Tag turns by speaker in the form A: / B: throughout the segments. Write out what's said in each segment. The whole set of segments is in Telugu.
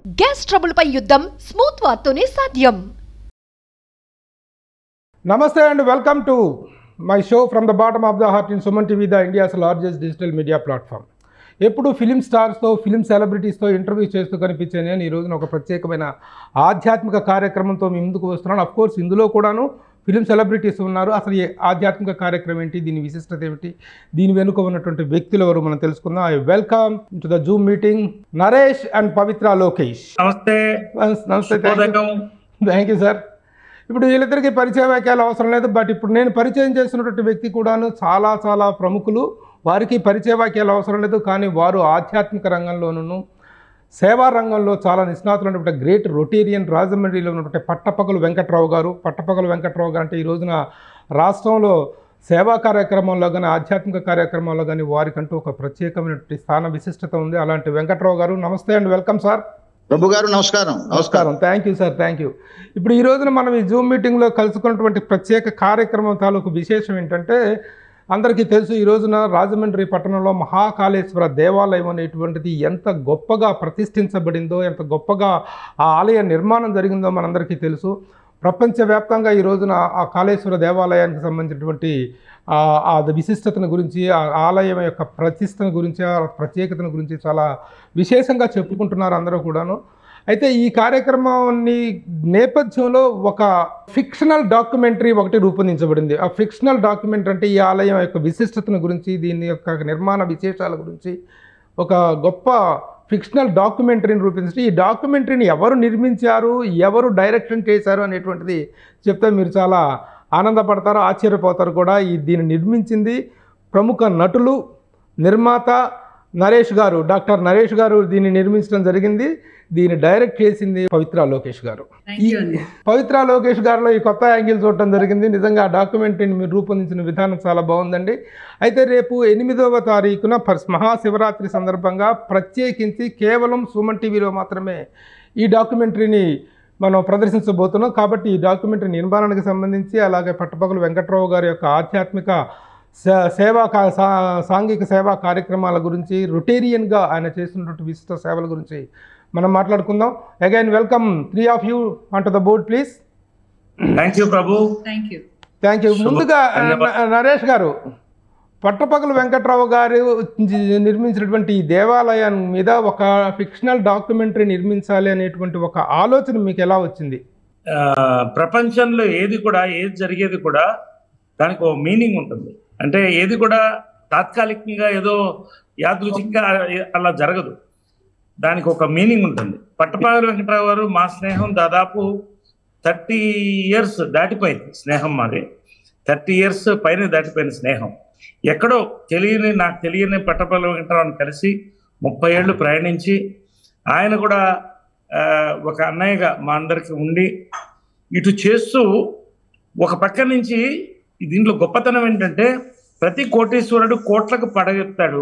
A: గ్యాస్ ట్రబుల్పై యుద్ధం స్మూత్ వార్తోనే సాధ్యం
B: నమస్తే and welcome to my show from the bottom of the heart in Suman TV the India's largest digital media platform ఎప్పుడు ఫిలిం స్టార్స్తో ఫిలిం సెలబ్రిటీస్తో ఇంటర్వ్యూ చేస్తూ కనిపించే నేను ఈ రోజున ఒక ప్రత్యేకమైన ఆధ్యాత్మిక కార్యక్రమంతో మీ ముందుకు వస్తున్నాను అఫ్ కోర్స్ ఇందులో కూడాను ఫిలిం సెలబ్రిటీస్ ఉన్నారు అసలు ఈ ఆధ్యాత్మిక కార్యక్రమం ఏంటి దీని విశిష్టత ఏమిటి దీని వెనుక ఉన్నటువంటి వ్యక్తులు ఎవరు మనం తెలుసుకుందాం I welcome to the Zoom meeting Naresh and Pavitra Lokesh
C: నమస్తే
B: నమస్తే థ్యాంక్ యూ
C: శుభోదయం
B: థ్యాంక్ యూ సార్ ఇప్పుడు వీళ్ళిద్దరికి పరిచయ వాక్యాలు అవసరం లేదు బట్ ఇప్పుడు నేను పరిచయం చేస్తున్నటువంటి వ్యక్తి కూడాను చాలా చాలా ప్రముఖులు వారికి పరిచయ వాక్యాలు అవసరం లేదు కానీ వారు ఆధ్యాత్మిక రంగంలోనూ సేవా రంగంలో చాలా నిష్ణాతులైనటువంటి గ్రేట్ రొటేరియన్ రాజమండ్రిలో ఉన్నటువంటి పట్టపగలు వెంకట్రావు గారు పట్టపగలు వెంకట్రావు గారు అంటే ఈ రోజున రాష్ట్రంలో సేవా కార్యక్రమంలో కానీ ఆధ్యాత్మిక కార్యక్రమాల్లో కానీ వారికంటూ ఒక ప్రత్యేకమైనటువంటి స్థాన విశిష్టత ఉంది అలాంటి వెంకట్రావు గారు నమస్తే అండ్ వెల్కమ్ సార్
D: ప్రభు గారు నమస్కారం
B: నమస్కారం thank you sir thank you ఇప్పుడు ఈ రోజున మనం ఈ జూమ్ మీటింగ్లో కలుసుకున్నటువంటి ప్రత్యేక కార్యక్రమం తాలూకు విశేషం ఏంటంటే అందరికీ తెలుసు ఈ రోజున రాజమండ్రి పట్టణంలో మహాకాళేశ్వర దేవాలయం అనేటువంటిది ఎంత గొప్పగా ప్రతిష్ఠించబడిందో ఎంత గొప్పగా ఆ ఆలయ నిర్మాణం జరిగిందో మనందరికీ తెలుసు ప్రపంచవ్యాప్తంగా ఈ రోజున ఆ కాళేశ్వర దేవాలయానికి సంబంధించినటువంటి ఆ ఆ విశిష్టతను గురించి ఆ ఆలయం యొక్క ప్రతిష్టను గురించి ఆ ప్రత్యేకతను గురించి చాలా విశేషంగా చెప్పుకుంటున్నారు అందరూ కూడాను అయితే ఈ కార్యక్రమాన్ని నేపథ్యంలో ఒక ఫిక్షనల్ డాక్యుమెంటరీ ఒకటి రూపొందించబడింది ఆ ఫిక్షనల్ డాక్యుమెంటరీ అంటే ఈ ఆలయం యొక్క విశిష్టతను గురించి దీని యొక్క నిర్మాణ విశేషాల గురించి ఒక గొప్ప ఫిక్షనల్ డాక్యుమెంటరీని రూపొందించి ఈ డాక్యుమెంటరీని ఎవరు నిర్మించారు ఎవరు డైరెక్షన్ చేశారు అనేటువంటిది చెప్తే మీరు చాలా ఆనందపడతారు ఆశ్చర్యపోతారు కూడా ఈ దీన్ని నిర్మించింది ప్రముఖ నటులు నిర్మాత నరేష్ గారు డాక్టర్ నరేష్ గారు దీన్ని నిర్మించడం జరిగింది దీన్ని డైరెక్ట్ చేసింది పవిత్ర లోకేష్ గారు ఈ పవిత్ర లోకేష్ గారిలో ఈ కొత్త యాంగిల్ చూడటం జరిగింది నిజంగా ఆ డాక్యుమెంటరీని మీరు రూపొందించిన విధానం చాలా బాగుందండి అయితే రేపు ఎనిమిదవ తారీఖున పర్- మహాశివరాత్రి సందర్భంగా ప్రత్యేకించి కేవలం సుమన్ టీవీలో మాత్రమే ఈ డాక్యుమెంటరీని మనం ప్రదర్శించబోతున్నాం కాబట్టి ఈ డాక్యుమెంటరీ నిర్మాణానికి సంబంధించి అలాగే పట్టపగలు వెంకట్రావు గారి యొక్క ఆధ్యాత్మిక సే- సేవా కా- సా- సాంఘిక సేవా కార్యక్రమాల గురించి రొటేరియన్గా ఆయన చేస్తున్నటువంటి విశిష్ట సేవల గురించి మనం మాట్లాడుకుందాం again welcome three of you onto the board please
C: thank you Prabhu
E: thank you
B: thank you
C: శుభ-
B: ముందుగా
C: ధన్యవాదాలు.
B: న- నరేష్ గారు పట్టపగలు వెంకట్రావు గారు జి- నిర్మించినటువంటి ఈ దేవాలయం మీద ఒక ఫిక్షనల్ డాక్యుమెంటరీ నిర్మించాలి అనేటువంటి ఒక ఆలోచన మీకు ఎలా వచ్చింది
C: ఆ, ప్రపంచంలో ఏది కూడా ఏది జరిగేది కూడా దానికి ఒక మీనింగ్ ఉంటుంది అంటే ఏది కూడా తాత్కాలికంగా ఏదో యాదృచ్ఛికంగా అలా జరగదు దానికి ఒక మీనింగ్ ఉంటుంది పట్టపాగల వెంకటరావు గారు మా స్నేహం దాదాపు థర్టీ ఇయర్స్ దాటిపోయింది స్నేహం మాది థర్టీ ఇయర్స్ పైన దాటిపోయిన స్నేహం ఎక్కడో తెలియని నాకు తెలియని పట్టపాగల వెంకటరావుని కలిసి ముప్పై ఏళ్ళు ప్రయాణించి ఆయన కూడా ఆ, ఒక అన్నయ్యగా మా అందరికి ఉండి ఇటు చేస్తూ ఒక పక్క నుంచి దీంట్లో గొప్పతనం ఏంటంటే ప్రతి కోటీశ్వరుడు కోట్లకు పడగెత్తాడు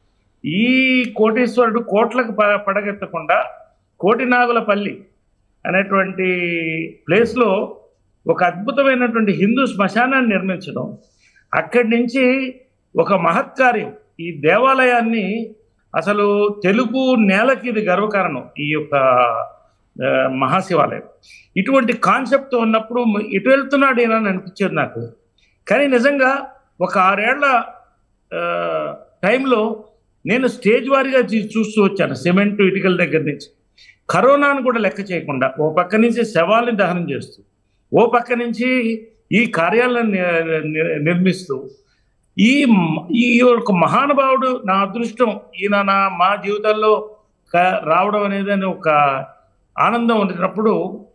C: ఈ కోటీశ్వరుడు కోట్లకు ప- పడగెత్తకుండా కోటినాగులపల్లి అనేటువంటి ప్లేస్లో ఒక అద్భుతమైనటువంటి హిందూ శ్మశానాన్ని నిర్మించడం అక్కడి నుంచి ఒక మహత్కార్యం ఈ దేవాలయాన్ని అసలు తెలుగు నేలకి ఇది గర్వకారణం ఈ యొక్క ఆ, మహాశివాలయం ఇటువంటి కాన్సెప్ట్ ఉన్నప్పుడు మ- ఇటు వెళ్తున్నాడు ఈయన అని అనిపించేది నాకు కానీ నిజంగా ఒక ఆరేళ్ల ఆ, టైంలో నేను స్టేజ్ వారీగా చూ- చూస్తూ వచ్చాను సిమెంట్ ఇటుకల దగ్గర నుంచి కరోనాను కూడా లెక్క చేయకుండా ఓ పక్క నుంచి శవాల్ని దహనం చేస్తూ ఓ పక్క నుంచి ఈ కార్యాలను ని- ని- నిర్మిస్తూ ఈ మ- ఈ యొక్క మహానుభావుడు నా అదృష్టం ఈయన నా మా జీవితాల్లో క- రావడం అనేది అని ఒక ఆనందం ఉన్నప్పుడు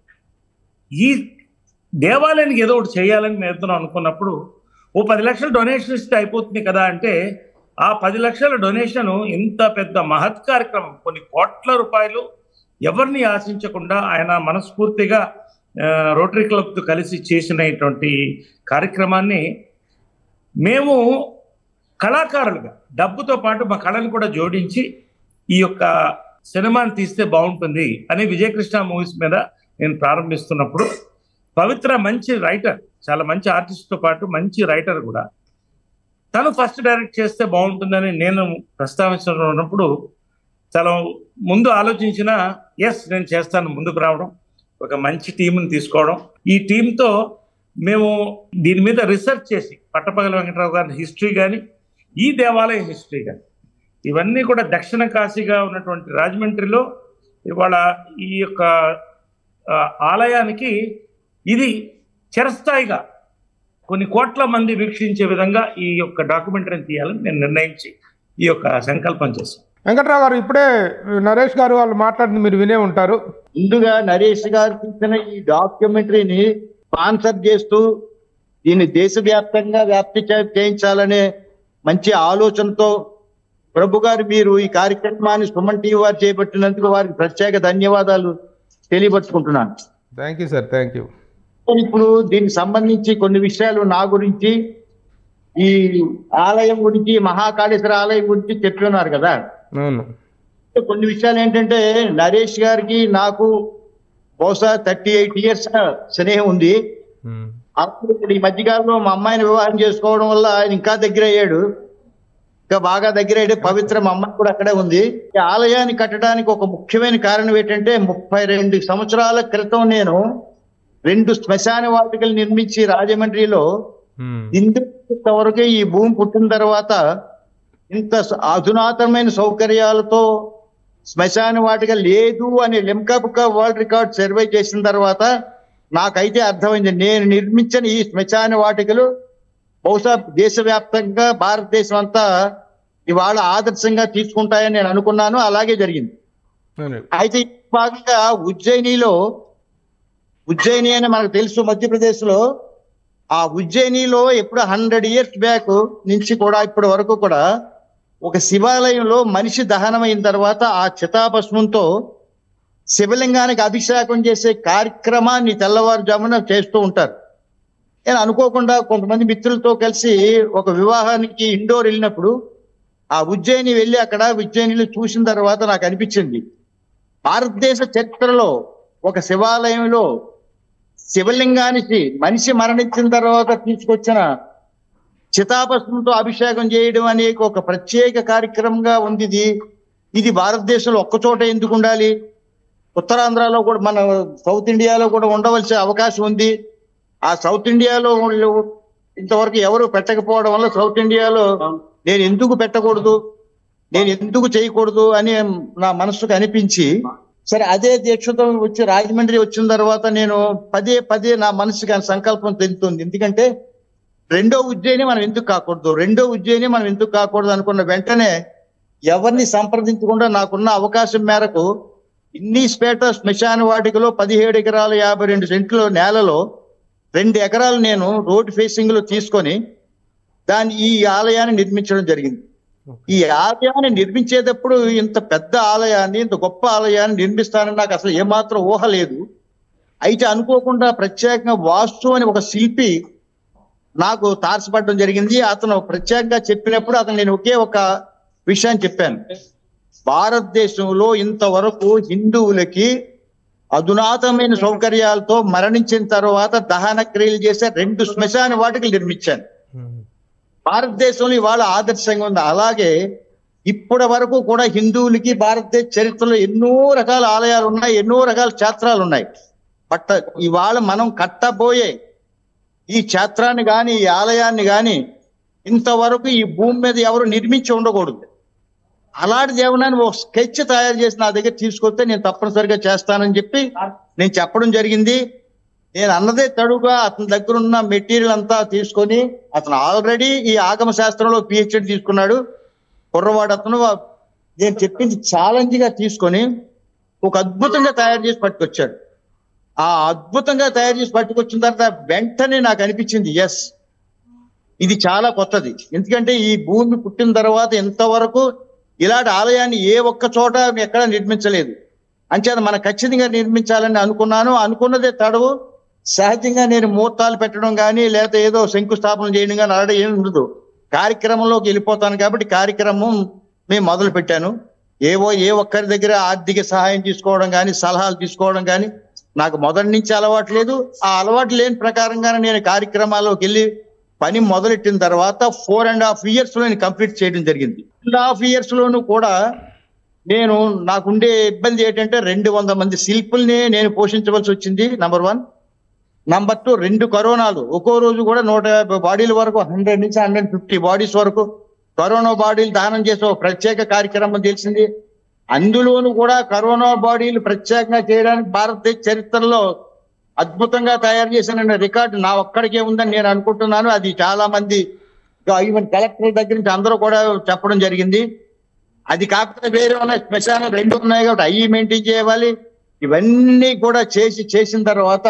C: ఈ దేవాలయానికి ఏదో ఒకటి చేయాలని మేము ఇద్దరం అనుకున్నప్పుడు ఓ పది లక్షలు డొనేషన్ ఇస్తే అయిపోతుంది కదా అంటే ఆ పది లక్షల డొనేషన్ ఇంత పెద్ద మహత్ కార్యక్రమం కొన్ని కోట్ల రూపాయలు ఎవరిని ఆశించకుండా ఆయన మనస్ఫూర్తిగా ఆ, రోటరీ క్లబ్తో కలిసి చేసినటువంటి కార్యక్రమాన్ని మేము కళాకారులుగా డబ్బుతో పాటు మా కళను కూడా జోడించి ఈ యొక్క సినిమాని తీస్తే బాగుంటుంది అని విజయకృష్ణ మూవీస్ మీద నేను ప్రారంభిస్తున్నప్పుడు పవిత్ర మంచి రైటర్ చాలా మంచి ఆర్టిస్ట్తో పాటు మంచి రైటర్ కూడా తను ఫస్ట్ డైరెక్ట్ చేస్తే బాగుంటుందని నేను ప్రస్తావించినప్పుడు చాలా ముందు ఆలోచించిన ఎస్ నేను చేస్తాను ముందుకు రావడం ఒక మంచి టీంని తీసుకోవడం ఈ టీంతో మేము దీని మీద రీసెర్చ్ చేసి పట్టపగల వెంకటరావు గారి హిస్టరీ కానీ ఈ దేవాలయ హిస్టరీ కానీ ఇవన్నీ కూడా దక్షిణ కాశీగా ఉన్నటువంటి రాజమండ్రిలో ఇవాళ ఈ యొక్క ఆ, ఆలయానికి ఇది చిరస్థాయిగా కొన్ని కోట్ల మంది వీక్షించే విధంగా ఈ యొక్క డాక్యుమెంటరీని తీయాలని నేను నిర్ణయించి ఈ యొక్క సంకల్పం చేశాను
B: వెంకట్రావు గారు ఇప్పుడే నరేష్ గారు వాళ్ళు మాట్లాడింది మీరు వినే ఉంటారు
D: ముందుగా నరేష్ గారు తీసిన ఈ డాక్యుమెంటరీని స్పాన్సర్ చేస్తూ దీన్ని దేశవ్యాప్తంగా వ్యాప్తి చే- చేయించాలనే మంచి ఆలోచనతో ప్రభు గారు మీరు ఈ కార్యక్రమాన్ని సుమన్ టీవీ వారు చేపట్టినందుకు వారికి ప్రత్యేక ధన్యవాదాలు తెలియపరుచుకుంటున్నాను
B: thank you sir thank you
D: ఇప్పుడు దీనికి సంబంధించి కొన్ని విషయాలు నా గురించి ఈ ఆలయం గురించి మహాకాళేశ్వర ఆలయం గురించి చెప్పి ఉన్నారు కదా
B: అవును
D: కొన్ని విషయాలు ఏంటంటే నరేష్ గారికి నాకు బహుశా థర్టీ ఎయిట్ ఇయర్స్ స్నేహం ఉంది
B: ఉమ్.
D: అప్పుడు ఇప్పుడు ఈ మధ్యకాలంలో మా అమ్మాయిని వివాహం చేసుకోవడం వల్ల ఆయన ఇంకా దగ్గర అయ్యాడు ఇంకా బాగా దగ్గర అయ్యాడు పవిత్ర మా అమ్మాయి కూడా అక్కడే ఉంది ఈ ఆలయాన్ని కట్టడానికి ఒక ముఖ్యమైన కారణం ఏంటంటే ముప్పై రెండు సంవత్సరాల క్రితం నేను రెండు శ్మశాన వాటికలు నిర్మించి రాజమండ్రిలో
B: ఉమ్.
D: ఇంతవరకు ఈ భూమి పుట్టిన తర్వాత ఇంత స- అధునాతనమైన సౌకర్యాలతో శ్మశాన వాటిక లేదు అని Limca book of world record survey చేసిన తర్వాత నాకైతే అర్థమైంది నేను నిర్మించిన ఈ శ్మశాన వాటికలు బహుశా దేశవ్యాప్తంగా భారతదేశం అంతా ఇవాళ ఆదర్శంగా తీసుకుంటాయని నేను అనుకున్నాను అలాగే జరిగింది
B: అవును.
D: అయితే ఈ భాగంగా ఉజ్జయినిలో ఉజ్జయిని అని మనకు తెలుసు మధ్యప్రదేశ్ లో ఆ ఉజ్జయినిలో ఎప్పుడు హండ్రెడ్ ఇయర్స్ బ్యాక్ నుంచి కూడా ఇప్పటి వరకు కూడా ఒక శివాలయంలో మనిషి దహనం అయిన తర్వాత ఆ చితాభస్మంతో శివలింగానికి అభిషేకం చేసే కార్యక్రమాన్ని తెల్లవారుజామున చేస్తూ ఉంటారు నేను అనుకోకుండా కొంతమంది మిత్రులతో కలిసి ఒక వివాహానికి ఇండోర్ వెళ్ళినప్పుడు ఆ ఉజ్జయిని వెళ్ళి అక్కడ ఉజ్జయినిలో చూసిన తర్వాత నాకు అనిపించింది భారతదేశ చరిత్రలో ఒక శివాలయంలో శివలింగానికి మనిషి మరణించిన తర్వాత తీసుకొచ్చిన చితాభస్మంతో అభిషేకం చేయడం అనే ఒక ప్రత్యేక కార్యక్రమంగా ఉంది ఇది ఇది భారతదేశంలో ఒక్కచోట ఎందుకు ఉండాలి ఉత్తరాంధ్రలో కూడా మన సౌత్ ఇండియాలో కూడా ఉండవలసిన అవకాశం ఉంది ఆ సౌత్ ఇండియాలో వాళ్ళు ఇంతవరకు ఎవరు పెట్టకపోవడం వల్ల సౌత్ ఇండియాలో నేను ఎందుకు పెట్టకూడదు నేను ఎందుకు చేయకూడదు అని నా మనసుకు అనిపించి సరే అదే దీక్షతో వచ్చి రాజమండ్రి వచ్చిన తర్వాత నేను పదే పదే నా మనసుకి ఆ సంకల్పం తెలుస్తుంది ఎందుకంటే రెండో ఉజ్జయిని మనం ఎందుకు కాకూడదు రెండో ఉజ్జయిని మనం ఎందుకు కాకూడదు అనుకున్న వెంటనే ఎవరిని సంప్రదించకుండా నాకున్న అవకాశం మేరకు ఇన్నీస్పేట శ్మశాన వాటికలో పదిహేడు ఎకరాల యాభై రెండు సెంట్ల నేలలో రెండు ఎకరాలు నేను రోడ్ ఫేసింగ్ లో తీసుకొని దాన్ని ఈ ఆలయాన్ని నిర్మించడం జరిగింది ఈ ఆలయాన్ని నిర్మించేటప్పుడు ఇంత పెద్ద ఆలయాన్ని ఇంత గొప్ప ఆలయాన్ని నిర్మిస్తానని నాకు అసలు ఏమాత్రం ఊహ లేదు అయితే అనుకోకుండా ప్రత్యేకంగా వాస్తు అని ఒక శిల్పి నాకు తారసపడడం జరిగింది అతను ప్రత్యేకంగా చెప్పినప్పుడు అతను నేను ఒకే ఒక విషయాన్ని చెప్పాను భారతదేశంలో ఇంతవరకు హిందువులకి అధునాతమైన సౌకర్యాలతో మరణించిన తర్వాత దహన క్రియలు చేసే రెండు శ్మశాన వాటికలు నిర్మించాను
B: ఉమ్.
D: భారతదేశంలో ఇవాళ ఆదర్శంగా ఉంది అలాగే ఇప్పటి వరకు కూడా హిందువులకి భారతదేశ చరిత్రలో ఎన్నో రకాల ఆలయాలు ఉన్నాయి ఎన్నో రకాల క్షేత్రాలు ఉన్నాయి బట్ ఇవాళ మనం కట్టబోయే ఈ క్షేత్రాన్ని గాని ఈ ఆలయాన్ని గాని ఇంతవరకు ఈ భూమి మీద ఎవరు నిర్మించి ఉండకూడదు అలాంటిది ఏమన్నా ఒక స్కెచ్ తయారు చేసి నా దగ్గర తీసుకొస్తే నేను తప్పనిసరిగా చేస్తానని చెప్పి నేను చెప్పడం జరిగింది నేను అన్నదే తడుగా అతని దగ్గర ఉన్న మెటీరియల్ అంతా తీసుకొని అతను ఆల్రెడీ ఈ ఆగమ శాస్త్రంలో పిహెచ్డి తీసుకున్నాడు కుర్రవాడు అతను నేను చెప్పింది ఛాలెంజ్ గా తీసుకొని ఒక అద్భుతంగా తయారు చేసి పట్టుకొచ్చాడు ఆ అద్భుతంగా తయారు చేసి పట్టుకొచ్చిన తర్వాత వెంటనే నాకు అనిపించింది ఎస్ ఇది చాలా కొత్తది ఎందుకంటే ఈ భూమి పుట్టిన తర్వాత ఇంతవరకు ఇలాంటి ఆలయాన్ని ఏ ఒక్క చోట ఎక్కడ నిర్మించలేదు అంచేత మన ఖచ్చితంగా నిర్మించాలని అనుకున్నాను అనుకున్నదే తడవు సహజంగా నేను ముహూర్తాలు పెట్టడం కానీ లేకపోతే ఏదో శంకుస్థాపన చేయడం కానీ అలాంటి ఏమి ఉండదు కార్యక్రమంలోకి వెళ్ళిపోతాను కాబట్టి కార్యక్రమం మేము మొదలు పెట్టాను ఏవో ఏ ఒక్కరి దగ్గర ఆర్థిక సహాయం తీసుకోవడం కానీ సలహాలు తీసుకోవడం కానీ నాకు మొదటి నుంచి అలవాటు లేదు ఆ అలవాటు లేని ప్రకారంగానే నేను కార్యక్రమాల్లోకి వెళ్ళి పని మొదలెట్టిన తర్వాత ఫోర్ అండ్ హాఫ్ ఇయర్స్ లో నేను కంప్లీట్ చేయడం జరిగింది అండ్ హాఫ్ ఇయర్స్ లోను కూడా నేను నాకుండే ఇబ్బంది ఏంటంటే రెండు వందల మంది శిల్పుల్ని నేను పోషించవలసి వచ్చింది నంబర్ వన్ నంబర్ టూ రెండు కరోనాలు ఒక్కో రోజు కూడా నూట యాభై బాడీల వరకు హండ్రెడ్ నుంచి హండ్రెడ్ ఫిఫ్టీ బాడీస్ వరకు కరోనా బాడీలు దానం చేసే ఒక ప్రత్యేక కార్యక్రమం తెలిసింది అందులోను కూడా కరోనా బాడీలు ప్రత్యేకంగా చేయడానికి భారతదేశ చరిత్రలో అద్భుతంగా తయారు చేసిన రికార్డు నా ఒక్కడికే ఉందని నేను అనుకుంటున్నాను అది చాలా మంది ఈవెన్ కలెక్టర్ దగ్గర నుంచి అందరూ కూడా చెప్పడం జరిగింది అది కాకపోతే వేరే ఉన్నాయి శ్మశానం రెండు ఉన్నాయి కాబట్టి అవి మెయింటైన్ చేయాలి ఇవన్నీ కూడా చేసి చేసిన తర్వాత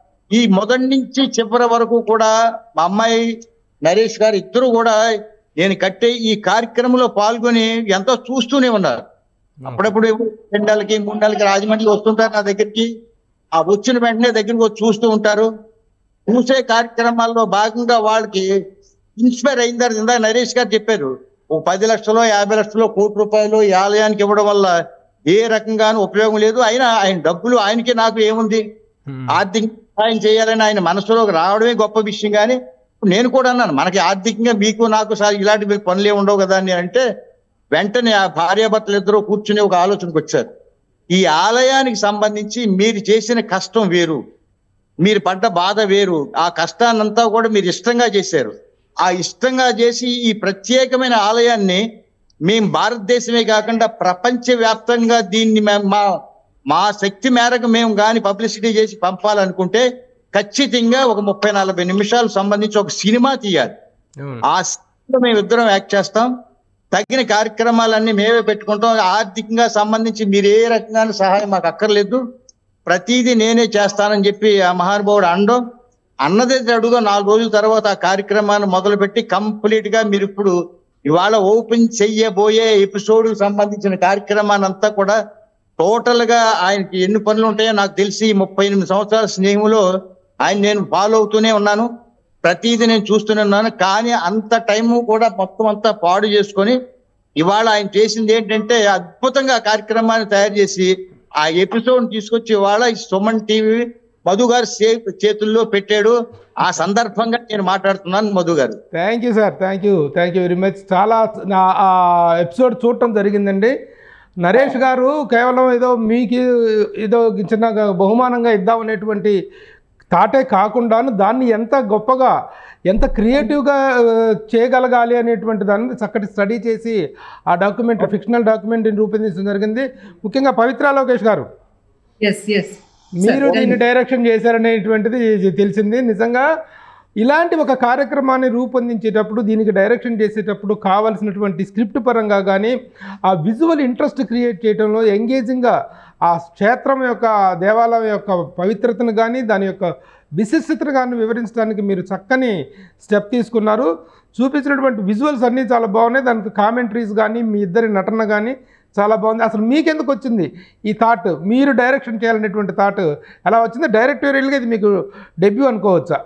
D: ఈ మొదటి నుంచి చివరి వరకు కూడా మా అమ్మాయి నరేష్ గారు ఇద్దరు కూడా నేను కట్టే ఈ కార్యక్రమంలో పాల్గొని ఎంతో చూస్తూనే ఉన్నారు అప్పుడప్పుడు రెండు నెలలకి మూడు నెలలకి రాజమండ్రి వస్తుంటారు నా దగ్గరికి ఆ వచ్చిన వెంటనే దగ్గరికి వచ్చి చూస్తూ ఉంటారు చూసే కార్యక్రమాల్లో భాగంగా వాళ్ళకి ఇన్స్పైర్ అయిందని ఇందాక నరేష్ గారు చెప్పారు ఒక పది లక్షలు యాభై లక్షలు కోటి రూపాయలు ఈ ఆలయానికి ఇవ్వడం వల్ల ఏ రకంగానూ ఉపయోగం లేదు అయినా ఆయన డబ్బులు ఆయనకి నాకు ఏముంది ఆర్థిక సహాయం చేయాలని ఆయన మనసులోకి రావడమే గొప్ప విషయం కానీ నేను కూడా అన్నాను మనకి ఆర్థికంగా మీకు నాకు సార్ ఇలాంటి మీకు పనులే ఉండవు కదా అని అంటే వెంటనే ఆ భార్యాభర్తలు ఇద్దరు కూర్చుని ఒక ఆలోచనకు వచ్చారు ఈ ఆలయానికి సంబంధించి మీరు చేసిన కష్టం వేరు మీరు పడ్డ బాధ వేరు ఆ కష్టాన్నంతా కూడా మీరు ఇష్టంగా చేశారు ఆ ఇష్టంగా చేసి ఈ ప్రత్యేకమైన ఆలయాన్ని మేము భారతదేశమే కాకుండా ప్రపంచ వ్యాప్తంగా దీన్ని మేము మా మా శక్తి మేరకు మేము కానీ పబ్లిసిటీ చేసి పంపాలనుకుంటే ఖచ్చితంగా ఒక ముప్పై నలభై నిమిషాలు సంబంధించి ఒక సినిమా తీయాలి ఆ సినిమాలో మేము ఇద్దరం యాక్ట్ చేస్తాం తగిన కార్యక్రమాలన్నీ మేమే పెట్టుకుంటాం ఆర్థికంగా సంబంధించి మీరు ఏ రకంగా సహాయం మాకు అక్కర్లేదు ప్రతిదీ నేనే చేస్తానని చెప్పి ఆ మహానుభావుడు అండం అన్నదే అడుగు నాలుగు రోజుల తర్వాత ఆ కార్యక్రమాన్ని మొదలుపెట్టి కంప్లీట్ గా మీరు ఇప్పుడు ఇవాళ ఓపెన్ చెయ్యబోయే ఎపిసోడ్ సంబంధించిన కార్యక్రమాన్ని అంతా కూడా టోటల్ గా ఆయనకి ఎన్ని పనులు ఉంటాయో నాకు తెలిసి ముప్పై ఎనిమిది సంవత్సరాల స్నేహంలో ఆయన నేను ఫాలో అవుతూనే ఉన్నాను ప్రతిదీ నేను చూస్తూనే ఉన్నాను కానీ అంత టైము కూడా మొత్తం అంతా పాడు చేసుకొని ఇవాళ ఆయన చేసింది ఏంటంటే అద్భుతంగా ఆ కార్యక్రమాన్ని తయారు చేసి ఆ ఎపిసోడ్ తీసుకొచ్చి ఇవాళ ఈ సుమన్ టీవీ మధు గారు చే- చేతుల్లో పెట్టాడు ఆ సందర్భంగా నేను మాట్లాడుతున్నాను Madhu garu
B: thank you sir thank you thank you very much చాలా నా ఆ ఎపిసోడ్ చూడటం జరిగిందండి నరేష్ గారు కేవలం ఏదో మీకు ఏదో చిన్న బహుమానంగా ఇద్దామనేటువంటి తాటే కాకుండాను దాన్ని ఎంత గొప్పగా ఎంత క్రియేటివ్గా ఆ, చేయగలగాలి అనేటువంటి దాన్ని చక్కటి స్టడీ చేసి ఆ డాక్యుమెంట్ ఫిక్షనల్ డాక్యుమెంట్ని రూపొందించడం జరిగింది ముఖ్యంగా పవిత్ర లోకేష్ గారు
E: ఎస్ ఎస్
B: మీరు దీన్ని డైరెక్షన్ చేశారనేటువంటిది తెలిసింది నిజంగా ఇలాంటి ఒక కార్యక్రమాన్ని రూపొందించేటప్పుడు దీనికి డైరెక్షన్ చేసేటప్పుడు కావాల్సినటువంటి స్క్రిప్ట్ పరంగా కానీ ఆ విజువల్ ఇంట్రెస్ట్ క్రియేట్ చేయడంలో ఎంగేజింగ్గా ఆ క్షేత్రం యొక్క దేవాలయం యొక్క పవిత్రతను కానీ దాని యొక్క విశిష్టతను కానీ వివరించడానికి మీరు చక్కని స్టెప్ తీసుకున్నారు చూపించినటువంటి విజువల్స్ అన్నీ చాలా బాగున్నాయి దానికి కామెంటరీస్ కానీ మీ ఇద్దరి నటన కానీ చాలా బాగుంది అసలు మీకెందుకు వచ్చింది ఈ థాట్ మీరు డైరెక్షన్ చేయాలనేటువంటి థాట్ ఎలా వచ్చింది డైరెక్టోరియల్గా ఇది మీకు డెబ్యూ అనుకోవచ్చా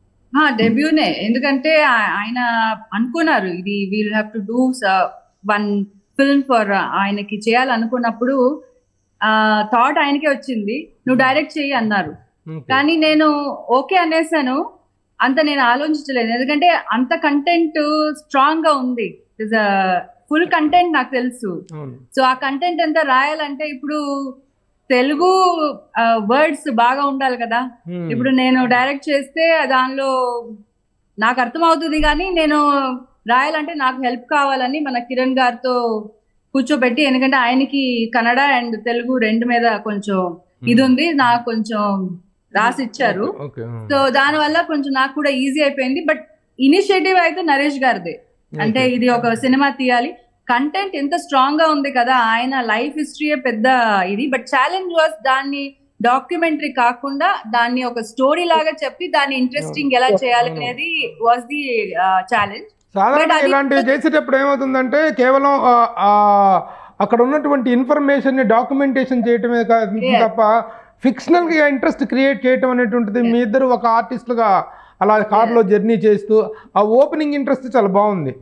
E: డెబ్యూనే ఎందుకంటే ఆ- ఆయన అనుకున్నారు ఇది we'll have to do one film for ఆయనకి చేయాలనుకున్నప్పుడు థాట్ ఆయనకే వచ్చింది నువ్వు డైరెక్ట్ చెయ్యి అన్నారు కానీ నేను ఓకే అనేసాను అంత నేను ఆలోచించలేదు ఎందుకంటే అంత కంటెంట్ స్ట్రాంగ్ గా ఉంది ఫుల్ కంటెంట్ నాకు తెలుసు
B: అవును
E: సో ఆ కంటెంట్ అంతా రాయాలంటే ఇప్పుడు తెలుగు వర్డ్స్ బాగా ఉండాలి కదా
B: Hmm.
E: ఇప్పుడు నేను డైరెక్ట్ చేస్తే దానిలో నాకు అర్థం అవుతుంది కానీ నేను రాయాలంటే నాకు హెల్ప్ కావాలని మన కిరణ్ గారితో కూర్చోబెట్టి ఎందుకంటే ఆయనకి కన్నడ అండ్ తెలుగు రెండు మీద కొంచెం ఇది ఉంది నాకు కొంచెం రాసి ఇచ్చారు
B: ఓకే
E: సో దాని వల్ల కొంచెం నాకు కూడా ఈజీ అయిపోయింది బట్ ఇనిషియేటివ్ అయితే నరేష్ గారిదే అంటే ఇది ఒక సినిమా తీయాలి కంటెంట్ ఎంత స్ట్రాంగ్ గా ఉంది కదా ఆయన లైఫ్ హిస్టరీయే పెద్ద ఇది బట్ ఛాలెంజ్ వాస్ దాన్ని డాక్యుమెంటరీ కాకుండా దాన్ని ఒక స్టోరీ లాగా చెప్పి దాన్ని ఇంట్రెస్టింగ్ ఎలా చేయాలి అనేది వాస్ ది ఛాలెంజ్
B: సాధారణ
E: But అది-
B: ఇలాంటివి చేసేటప్పుడు ఏమవుతుందంటే కేవలం ఆ, ఆ, అక్కడ ఉన్నటువంటి ఇన్ఫర్మేషన్ని డాక్యుమెంటేషన్ చేయటమే కాదు
E: Yes.
B: తప్ప ఫిక్షనల్గా ఇంట్రెస్ట్ క్రియేట్ చేయటం అనేటువంటిది మీ ఇద్దరు ఒక ఆర్టిస్టులుగా అలా కార్లో జర్నీ చేస్తూ ఆ ఓపెనింగ్ ఇంట్రెస్ట్ చాలా బాగుంది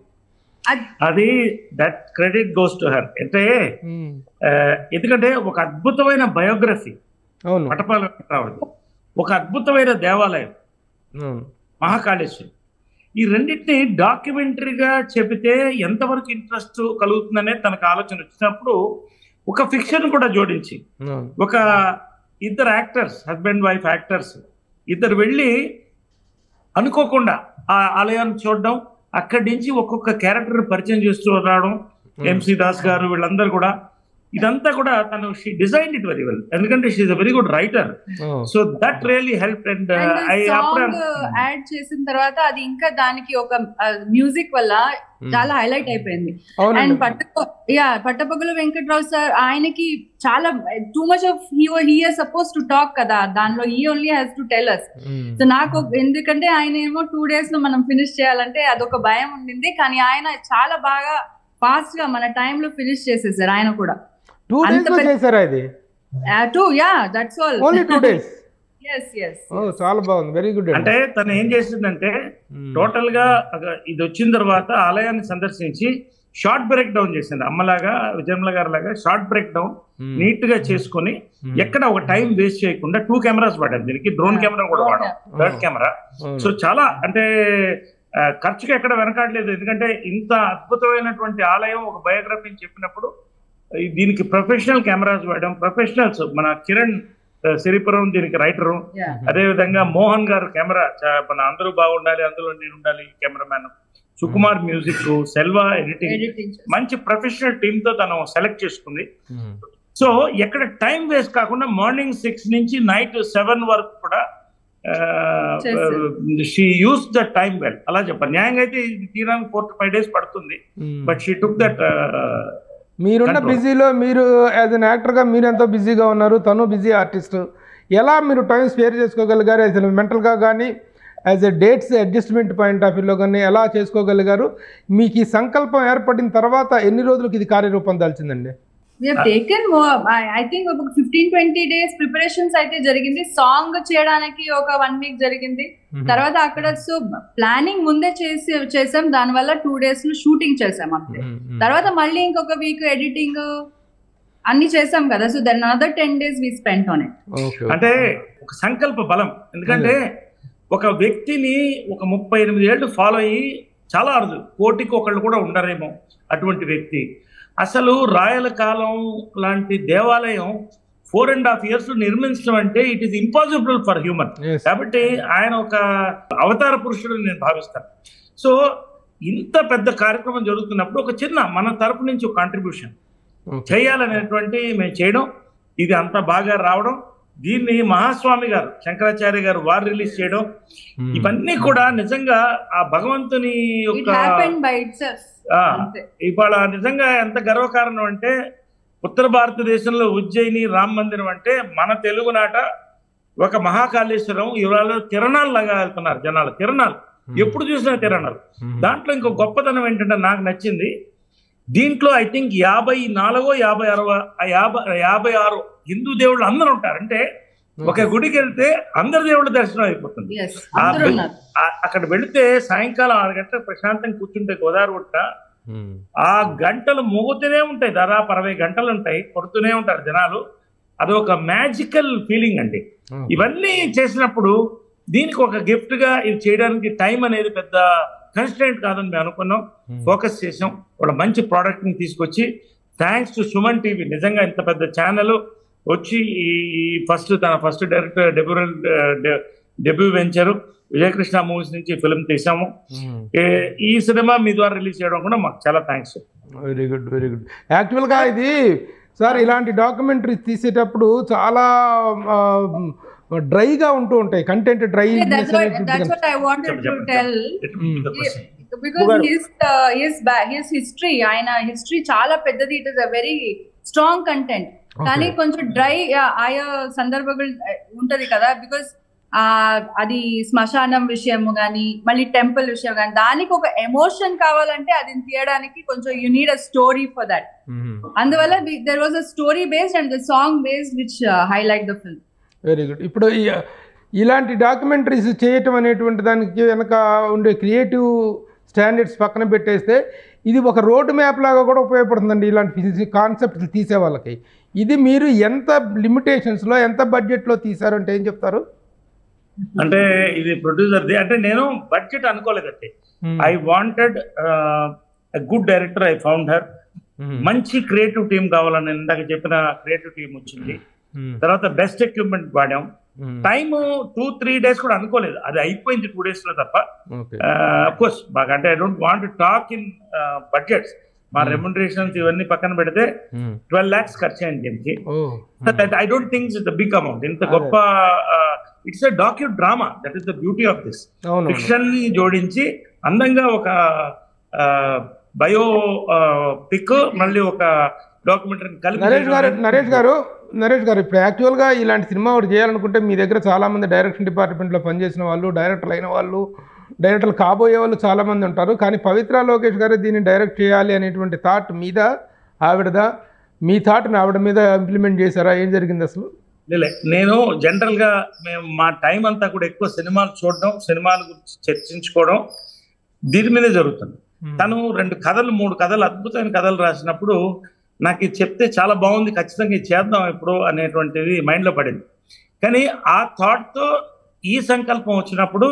C: అది that credit goes to her అంటే
B: ఉమ్,
C: ఆ, ఎందుకంటే ఒక అద్భుతమైన బయోగ్రఫీ
B: అవును
C: పటపాల వెంకటరావుది ఒక అద్భుతమైన దేవాలయం
B: అవును
C: మహాకాళేశ్వరి ఈ రెండింటిని డాక్యుమెంటరీగా చెబితే ఎంతవరకు ఇంట్రెస్ట్ కలుగుతుందనే తనకు ఆలోచన వచ్చినప్పుడు ఒక ఫిక్షన్ కూడా జోడించి
B: అవును.
C: ఒక ఇద్దరు యాక్టర్స్ హస్బెండ్ వైఫ్ యాక్టర్స్ ఇద్దరు వెళ్ళి అనుకోకుండా ఆ ఆలయాన్ని చూడడం అక్కడి నుంచి ఒక్కొక్క క్యారెక్టర్ పరిచయం చేస్తూ రావడం ఎంసి దాస్ గారు వీళ్ళందరూ కూడా ఇదంతా కూడా తను she design it very well ఎందుకంటే she a very good writer
B: oh.
C: So that really help and I
E: song add చేసిన తర్వాత అది ఇంకా దానికి ఒక మ్యూజిక్ వల్ల చాలా హైలైట్ అయిపోయింది అండ్
B: అవునండి
E: పట్ట యా పట్టపగలు వెంకట్రావు సార్ ఆయనకి చాలా too much of he he suppose to talk కదా దానిలో ఈ only has to tell us
B: um.
E: So నాకు ఒక- ఎందుకంటే ఆయన ఏమో టూ డేస్ లో మనం ఫినిష్ చేయాలంటే అదొక భయం ఉండింది కానీ ఆయన చాలా బాగా ఫాస్ట్ గా మన time లో ఫినిష్ చేసేసారు ఆయన కూడా
B: టూ
E: అంత
B: డేస్ లో
E: పెద్ద-
B: చేశారా ఇది
E: two yeah that's all
B: only two days
E: yes yes
B: oh చాలా బాగుంది వెరీ గుడ్
C: అంటే తను ఏం చేసిందంటే టోటల్ గా అగ- ఇది వచ్చిన తర్వాత ఆలయాన్ని సందర్శించి షార్ట్ బ్రేక్ డౌన్ చేసింది అమ్మలాగా విజయమ్మ గారి లాగా షార్ట్ బ్రేక్ డౌన్ నీట్ గా చేసుకొని ఎక్కడ ఒక టైం వేస్ట్ చేయకుండా టూ కెమెరాస్ వాడాం దీనికి డ్రోన్ కెమెరా కూడా వాడాం థర్డ్ కెమెరా సో చాలా అంటే ఆ, ఖర్చుకి ఎక్కడ వెనకాడలేదు ఎందుకంటే ఇంత అద్భుతమైనటువంటి ఆలయం ఒక బయోగ్రఫీని చెప్పినప్పుడు ఈ దీనికి ప్రొఫెషనల్ కెమెరాస్ వాడడం ప్రొఫెషనల్స్ మన కిరణ్ ఆ, సిరిపురం దీనికి రైటరు
E: యా
C: అదే విధంగా మోహన్ గారు కెమెరా చా- మన అందరూ బాగుండాలి అందులో నేను ఉండాలి cameraman Sukumar music Selva editing
E: editing
C: మంచి ప్రొఫెషనల్ టీమ్ తో తను సెలెక్ట్ చేసుకుంది సో ఎక్కడ టైం వేస్ట్ కాకుండా మార్నింగ్ సిక్స్ నుంచి నైట్ సెవెన్ వరకు కూడా
E: చేశారు.
C: She uses the time well అలా చెప్పాలి న్యాయంగా అయితే ఇది తీయడానికి ఫోర్ టు ఫైవ్ డేస్ పడుతుంది బట్ షీ టుక్ దట్
B: మీరున్న
C: Control.
B: బిజీలో మీరు యాజ్ అన్ యాక్టర్గా మీరు ఎంతో బిజీగా ఉన్నారు తను బిజీ ఆర్టిస్ట్ ఎలా మీరు టైం స్పేర్ చేసుకోగలిగారు యాజ్ మెంటల్గా కానీ as a dates adjustment point of వ్యూలో కానీ ఎలా చేసుకోగలిగారు మీకు ఈ సంకల్పం ఏర్పడిన తర్వాత ఎన్ని రోజులకు ఇది కార్యరూపం దాల్చిందండి
E: we have taken I think ఒక ఫిఫ్టీన్ ట్వంటీ డేస్ ప్రిపరేషన్స్ అయితే జరిగింది సాంగ్ చేయడానికి ఒక వన్ వీక్ జరిగింది తర్వాత అక్కడ సో ప్లానింగ్ ముందే చేసి చేసాం దాని వల్ల టూ డేస్ లో షూటింగ్ చేసాం అంతే తర్వాత మళ్ళీ ఇంకొక వీక్ ఎడిటింగ్ అన్ని చేసాం కదా so then other ten days we spend on it
B: okay
C: అంటే ఒక సంకల్ప బలం ఎందుకంటే ఒక వ్యక్తిని ఒక ముప్పై ఎనిమిది ఏళ్ళు ఫాలో అయ్యి చాలా అరుదు కోటికి ఒకళ్ళు కూడా ఉండరేమో అటువంటి వ్యక్తి అసలు రాయల కాలం లాంటి దేవాలయం ఫోర్ అండ్ హాఫ్ ఇయర్స్ నిర్మించడం అంటే it is impossible for human కాబట్టి ఆయన ఒక అవతార పురుషుడు నేను భావిస్తాను సో ఇంత పెద్ద కార్యక్రమం జరుగుతున్నప్పుడు ఒక చిన్న మన తరపు నుంచి ఒక కాంట్రిబ్యూషన్ చేయాలనేటువంటి మేము చేయడం ఇది అంత బాగా రావడం దీన్ని మహాస్వామి గారు శంకరాచార్య గారు వారు రిలీజ్ చేయడం ఇవన్నీ కూడా నిజంగా ఆ భగవంతుని
E: ఇట్
C: యొక్క
E: హ్యాపెన్ బై ఇట్ సెల్ఫ్
C: ఆ,
E: అంతే
C: ఇవాళ నిజంగా ఎంత గర్వకారణం అంటే ఉత్తర భారతదేశంలో ఉజ్జయిని రామ మందిరం అంటే మన తెలుగునాట ఒక మహాకాళేశ్వరం ఇవాళ తిరణాలు లాగా వెళ్తున్నారు జనాలు తిరణాలు ఎప్పుడు చూసినా తిరణాలు దాంట్లో ఇంకో గొప్పతనం ఏంటంటే నాకు నచ్చింది దీంట్లో ఐ థింక్ యాభై నాలుగో యాభై అరవై ఆ యాభై యాభై ఆరు హిందూ దేవుళ్ళు అందరూ ఉంటారు అంటే ఒక గుడికి వెళ్తే అందరి దేవుళ్ళ దర్శనం అయిపోతుంది
E: ఎస్ అందరూ
C: ఆ-
E: ఉన్నారు
C: ఆ- అక్కడ వెళితే సాయంకాలం ఆరు గంటలకు ప్రశాంతంగా కూర్చుంటే గోదావరి గుట్ట ఆ గంటలు మోగుతూనే ఉంటాయి దాదాపు అరవై గంటలు ఉంటాయి కొడుతూనే ఉంటారు జనాలు అదొక మ్యాజికల్ ఫీలింగ్ అండి ఇవన్నీ చేసినప్పుడు దీనికి ఒక గిఫ్ట్ గా ఇది చేయడానికి టైం అనేది పెద్ద కన్స్టెంట్ కాదని మేము అనుకున్నాం ఫోకస్ చేసాం ఒక మంచి ప్రోడక్ట్ ని తీసుకొచ్చి థ్యాంక్స్ టు సుమన్ టీవీ నిజంగా ఇంత పెద్ద ఛానల్ వచ్చి ఈ ఫస్ట్ తన first director debut debut venture Vijayakrishna movies నుంచి ఫిల్మ్ తీసాము ఏ- ఈ సినిమా మీ ద్వారా రిలీజ్ చేయడం కూడా మాకు చాలా thanks
B: very good very good యాక్చువల్గా ఇది సార్ ఇలాంటి డాక్యుమెంటరీస్ తీసేటప్పుడు చాలా డ్రైగా ఉంటూ ఉంటాయి content dry
E: that's what that's what I wanted to
C: చెప్పండి,
E: tell because his uh, his ba- his history ఆయన హిస్టరీ చాలా పెద్దది it is a very strong content కానీ కొంచెం డ్రై ఆయా సందర్భాలు uh, ఉంటది కదా బికాస్ అది శ్మశానం విషయము కానీ మళ్ళీ టెంపుల్ విషయం కానీ దానికి ఒక ఎమోషన్ కావాలంటే అది తీయడానికి కొంచెం you need a story for that అందువల్ల there was a story based and the song based which highlight the film
B: very good ఇప్పుడు ఈ- ఇలాంటి డాక్యుమెంటరీస్ చేయటం అనేటువంటి దానికి వెనక ఉండే క్రియేటివ్ స్టాండర్డ్స్ పక్కన పెట్టేస్తే ఇది ఒక రోడ్ మ్యాప్ లాగా కూడా ఉపయోగపడుతుందండి ఇలాంటి కాన్సెప్ట్ తీసే వాళ్ళకి ఇది మీరు ఎంత లిమిటేషన్స్లో ఎంత బడ్జెట్లో తీసారంటే ఏం చెప్తారు
C: అంటే ఇది ప్రొడ్యూసర్ది అంటే నేను బడ్జెట్ అనుకోలేదండి I wanted good director I found her
B: hmm.
C: మంచి క్రియేటివ్ టీం కావాలని ఇందాక చెప్పిన క్రియేటివ్ టీం వచ్చింది
B: మ్మ్.
C: తర్వాత బెస్ట్ ఎక్విప్మెంట్ వాడాం
B: మ్మ్.
C: టైం టూ త్రీ డేస్ కూడా అనుకోలేదు అది అయిపోయింది టూ డేస్ లో తప్ప
B: ఓకే
C: కోర్స్ బాగా అంటే I don't want talk in budgets మా
B: Hmm.
C: రెమ్యునరేషన్స్ ఇవన్నీ పక్కన పెడితే
B: మ్మ్.
C: ట్వెల్వ్ లాక్స్ ఖర్చు అయింది దీనికి
B: oh
C: I don't think it's big amount ఇంత
B: అదే.
C: గొప్ప it's a docudrama that is the beauty of this
B: అవును
C: ఫిక్షన్ ని జోడించి అందంగా ఒక బయో పిక్ మళ్ళీ ఒక డాక్యుమెంటరీ కలిపి
B: నరేష్ గారు
C: చేయడం
B: నరేష్ గారు నరేష్ గారు ఇప్పుడు యాక్చువల్గా ఇలాంటి సినిమా ఒకటి చేయాలనుకుంటే మీ దగ్గర చాలామంది డైరెక్షన్ డిపార్ట్మెంట్లో పనిచేసిన వాళ్ళు డైరెక్టర్లు అయిన వాళ్ళు డైరెక్టర్లు కాబోయే వాళ్ళు చాలామంది ఉంటారు కానీ పవిత్ర లోకేష్ గారు దీన్ని డైరెక్ట్ చేయాలి అనేటువంటి థాట్ మీద ఆవిడదా మీ థాట్ని ఆవిడ మీద ఇంప్లిమెంట్ చేశారా ఏం జరిగింది అసలు
C: లే నేను జనరల్ గా మేము మా టైం అంతా కూడా ఎక్కువ సినిమాలు చూడడం సినిమాల గురించి చర్చించుకోవడం దీని మీదే జరుగుతుంది తను రెండు కథలు మూడు కథలు అద్భుతమైన కథలు రాసినప్పుడు నాకు ఇది చెప్తే చాలా బాగుంది ఖచ్చితంగా ఇది చేద్దాం ఇప్పుడు అనేటువంటిది మైండ్ లో పడింది కానీ ఆ థాట్ తో ఈ సంకల్పం వచ్చినప్పుడు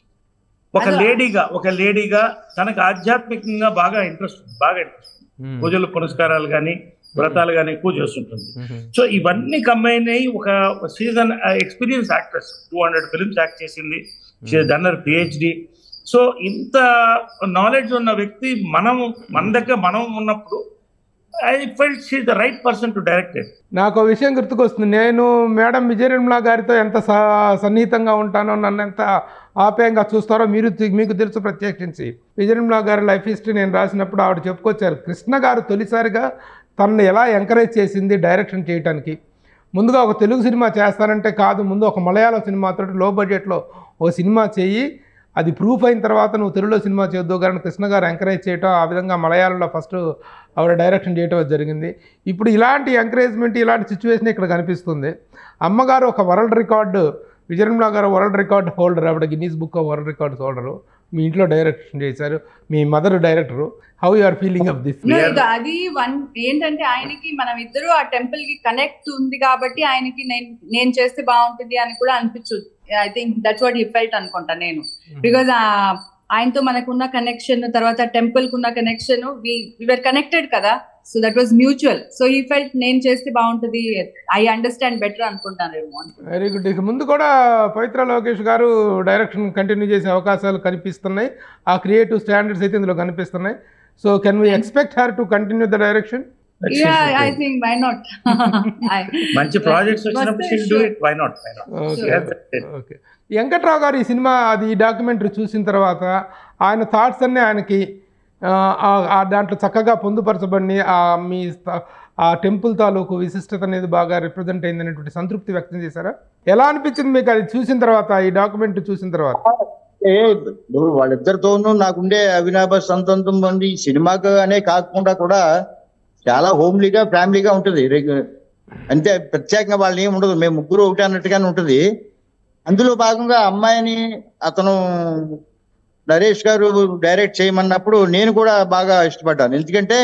C: ఒక
E: అలా-
C: లేడీగా ఒక లేడీగా తనకు ఆధ్యాత్మికంగా బాగా ఇంట్రెస్ట్ బాగా ఇంట్రెస్ట్
B: మ్మ్.
C: పూజలు పునస్కారాలు కానీ వ్రతాలు కానీ ఎక్కువ చేస్తుంటుంది
B: మ్మ్.
C: సో ఇవన్నీ కంబైన్ అయ్యి ఒక season experience actress two hundred films act చేసింది డన్నర్ పిహెచ్డి సో ఇంత నాలెడ్జ్ ఉన్న వ్యక్తి మనం మన దగ్గర మనం ఉన్నప్పుడు I felt she the right person to direct
B: నాకు ఒక విషయం గుర్తుకొస్తుంది నేను మేడం విజయనిర్మలా గారితో ఎంత స- సన్నిహితంగా ఉంటానో నన్ను ఎంత ఆప్యాయంగా చూస్తారో మీరు తె- మీకు తెలుసు ప్రత్యేకించి విజయనిర్మలా గారి లైఫ్ హిస్టరీ నేను రాసినప్పుడు ఆవిడ చెప్పుకొచ్చారు కృష్ణ గారు తొలిసారిగా తనను ఎలా ఎంకరేజ్ చేసింది డైరెక్షన్ చేయడానికి ముందుగా ఒక తెలుగు సినిమా చేస్తానంటే కాదు ముందు ఒక మలయాళం సినిమాతో లో బడ్జెట్లో ఓ సినిమా చెయ్యి అది ప్రూఫ్ అయిన తర్వాత నువ్వు తెలుగులో సినిమా చేద్దు కానీ కృష్ణ గారు ఎంకరేజ్ చేయటం ఆ విధంగా మలయాళంలో ఫస్ట్ ఆవిడ డైరెక్షన్ చేయటం జరిగింది ఇప్పుడు ఇలాంటి ఎంకరేజ్మెంట్ ఇలాంటి సిచ్యువేషన్ ఇక్కడ కనిపిస్తుంది అమ్మగారు ఒక world record Vijayanirmala garu world record holder ఆవిడ Guinness book of world records holder మీ ఇంట్లో డైరెక్షన్ చేశారు మీ mother director how you are feeling of this
E: No, ఇది అది వన్ ఏంటంటే ఆయనకి మనం ఇద్దరు ఆ టెంపుల్ కి కనెక్ట్ ఉంది కాబట్టి ఆయనకి నేను నేను చేస్తే బాగుంటుంది అని కూడా అనిపించు I think that's what I felt అనుకుంటా నేను బికాజ్ ఆయనతో మనకున్న కనెక్షన్ తర్వాత టెంపుల్ కున్న కనెక్షన్ విఆర్ కనెక్టెడ్ కదా so that was mutual so I felt నేను చేస్తే బాగుంటుంది ఐ అండర్స్టాండ్ బెటర్ అనుకుంటానేమో
B: వెరీ గుడ్ ఇక ముందు కూడా పవిత్ర లోకేష్ గారు డైరెక్షన్ కంటిన్యూ చేసే అవకాశాలు కనిపిస్తున్నాయి ఆ క్రియేటివ్ స్టాండర్డ్స్ అయితే ఇందులో కనిపిస్తున్నాయి so can we expect her to continue the direction
E: yeah I think why not
C: మంచి ప్రాజెక్ట్స్ వచ్చినప్పుడు
E: వస్తే
C: she'll do
E: sure.
C: It why not why not
B: okay okay Venkatrao garu ఈ సినిమా అది ఈ డాక్యుమెంటరీ చూసిన తర్వాత ఆయన థాట్స్ అన్నీ ఆయనకి ఆ, ఆ- ఆ దాంట్లో చక్కగా పొందుపరచబడి ఆ మీ స్థ- ఆ టెంపుల్ తాలూకు విశిష్టత అనేది బాగా రిప్రజెంట్ అయిందనేటువంటి సంతృప్తి వ్యక్తం చేశారా ఎలా అనిపించింది మీకు అది చూసిన తర్వాత ఈ డాక్యుమెంటరీ చూసిన తర్వాత
D: ఏ ఇప్పుడు వాళ్ళిద్దరితోనూ నాకుండే అవినాభ సంతంతం మంది ఈ సినిమాకు అనే కాకుండా కూడా చాలా హోమ్లీగా ఫ్యామిలీగా ఉంటుంది రెగ్యు- అంతే ప్రత్యేకంగా వాళ్ళని ఏమి ఉండదు మేము ముగ్గురు ఒకటి అన్నట్టుగానే ఉంటుంది అందులో భాగంగా అమ్మాయిని అతను నరేష్ గారు డైరెక్ట్ చేయమన్నప్పుడు నేను కూడా బాగా ఇష్టపడ్డాను ఎందుకంటే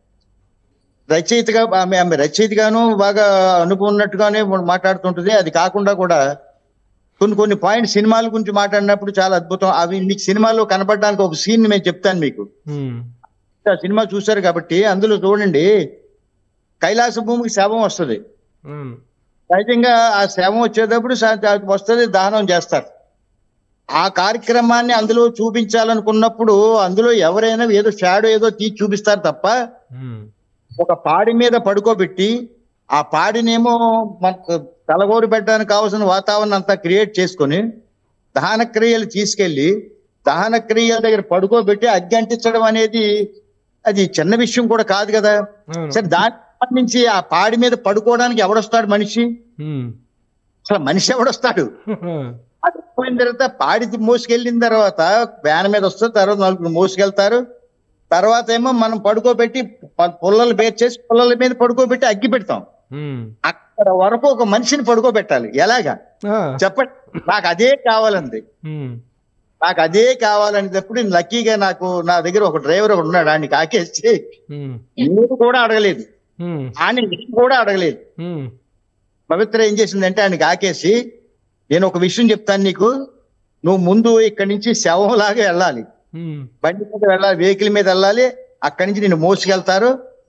D: రచయితగా ఆమె ఆమె రచయితగాను బాగా అనుకున్నట్టుగానే మాట్లాడుతుంటుంది అది కాకుండా కూడా కొన్ని కొన్ని పాయింట్ సినిమాల గురించి మాట్లాడినప్పుడు చాలా అద్భుతం అవి మీకు సినిమాలో కనపడడానికి ఒక సీన్ నేను చెప్తాను మీకు
B: మ్మ్.
D: ఆ సినిమా చూశారు కాబట్టి అందులో చూడండి కైలాస భూమికి శవం వస్తుంది
B: మ్మ్.
D: సహజంగా ఆ శవం వచ్చేటప్పుడు స- వస్తుంది దానం చేస్తారు ఆ కార్యక్రమాన్ని అందులో చూపించాలనుకున్నప్పుడు అందులో ఎవరైనా ఏదో షాడో ఏదో తీసి చూపిస్తారు తప్ప
B: మ్మ్.
D: ఒక పాడి మీద పడుకోబెట్టి ఆ పాడినేమో మన తలగోరు పెట్టడానికి కావాల్సిన వాతావరణం అంతా క్రియేట్ చేసుకొని దహన క్రియలు తీసుకెళ్లి దహన క్రియల దగ్గర పడుకోబెట్టి అగ్గి అంటించడం అనేది అది చిన్న విషయం కూడా కాదు కదా
B: అవును.
D: సరే దానికి సంబంధించి ఆ పాడి మీద పడుకోవడానికి ఎవడొస్తాడు మనిషి
B: మ్మ్.
D: అసలు మనిషి ఎవడొస్తాడు అది పోయిన తర్వాత పాడి మోసుకెళ్ళిన తర్వాత వ్యాన్ మీద వస్తే తర్వాత నలుగురు మోసుకెళ్తారు తర్వాత ఏమో మనం పడుకోబెట్టి ప- పుల్లలు పేర్చేసి పుల్లల మీద పడుకోబెట్టి అగ్గి పెడతాం
B: మ్మ్.
D: అక్కడ వరకు ఒక మనిషిని పడుకోబెట్టాలి ఎలాగా
B: ఆ.
D: చెప్పండి నాకు అదే కావాలంది
B: మ్మ్.
D: నాకు అదే కావాలనేటప్పుడు లక్కీగా నాకు నా దగ్గర ఒక డ్రైవర్ ఒకడు ఉన్నాడు ఆయన్ని కాకేసి
B: మ్మ్.
D: నేను కూడా అడగలేదు
B: మ్మ్.
D: ఆయన నేను కూడా అడగలేదు
B: మ్మ్.
D: పవిత్ర ఏం చేసిందంటే ఆయన కాకేసి నేను ఒక విషయం చెప్తాను నీకు నువ్వు ముందు ఇక్కడి నుంచి శవం లాగా వెళ్ళాలి
B: మ్మ్.
D: బండి మీద వెళ్ళాలి వెహికల్ మీద వెళ్ళాలి అక్కడి నుంచి నిన్ను మోసుకెళ్తారు